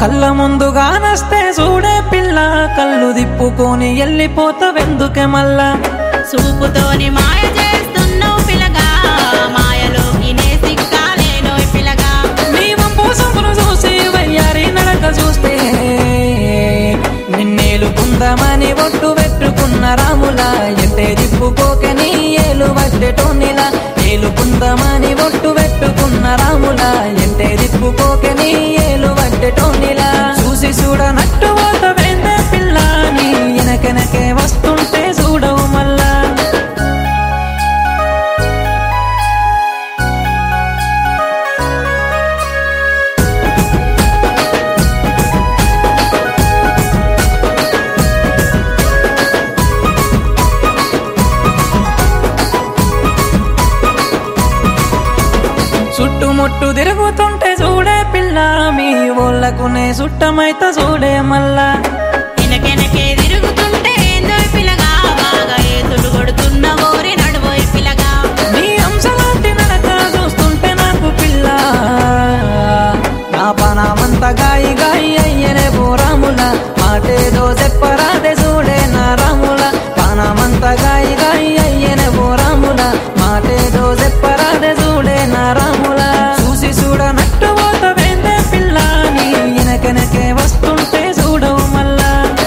కళ్ళ ముందుగా నస్తే చూడే పిల్ల కళ్ళు దిప్పుకొని వెళ్ళిపోతావెందుకే మళ్ళా చూపుతోని మాయ చేస్తున్నావు పిలగా మాయలోకి నే సిక్కాలేనోయ్ పిలగా నీ వంపు సొమ్మును చూసి వయ్యారి నడక చూస్తే నిన్నేలుకుందామని ఒట్టు పెట్టుకున్న రాములా ఎట్టే దిప్పుకోక నీ ఏలు వడ్డెటోనిలా ఏలుకుందామని ఒట్టు పెట్టుకున్న రాములా ఎట్టే దిప్పుకోక నీ ఏలు వడ్డెటోనిలా చూసి చూడనట్టు పోతవేందే పిల్ల నీ వెనకెనకే వస్తుంటే చూడవు మళ్ళా చుట్టుముట్టు తిరుగుతుంటే చూడే పిల్ల మీ ఊళ్ళకునే చుట్టమైతే చూడే మళ్ళా వెనకెనకే తిరుగుతుంటే ఏందోయ్ పిలగా బాగా ఏతులు కొడుతున్న ఓరి నడువోయ్ పిలగా నీ అంశలాంటి నడక చూస్తుంటే నాకు పిల్ల నా పనమంత గాయి గాయి అయ్యనే రాముల మాటేదో చెప్పరాదే చూడే నా రాముల పనమంత గాయి గాయి అయ్యనే రాముల మాటేదో చెప్పరాదే చూడే నా రాముల చూసి చూడనట్టు పోతవేందే పిల్ల నీ వెనకెనకే వస్తుంటే చూడవు మళ్ళా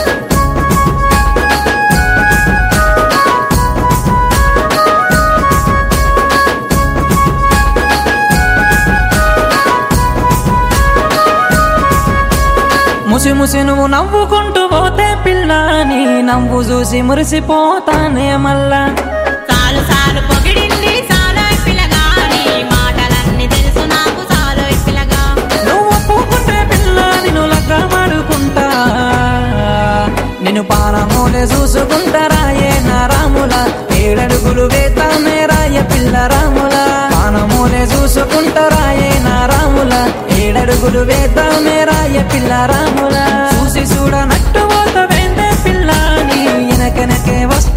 ముసి ముసి నువ్వు నవ్వుకుంటూ పోతే పిల్ల నీ నవ్వు చూసి మురిసిపోతానే మళ్ళా సాలు సాలు పొగిడింది సాలోయ్ పిలగా నీ మాటలన్నీ తెలుసు నాకు సాలోయ్ పిలగా నువ్వు ఒప్పుకుంటే పిల్ల నిన్ను లగ్గమాడుకుంటా నిన్ను పానమూలే చూసుకుంటా రాయే నా రాముల ఏడడుగులు వేతామే రాయ పిల్ల రాముల పానమూలే చూసుకుంటా రాయే నా రాముల ఏడడుగులు వేతామే రాయ పిల్ల రాముల చూసి చూడనట్టు పోతవేందే పిల్ల నీ వెనకెనకే వస్తా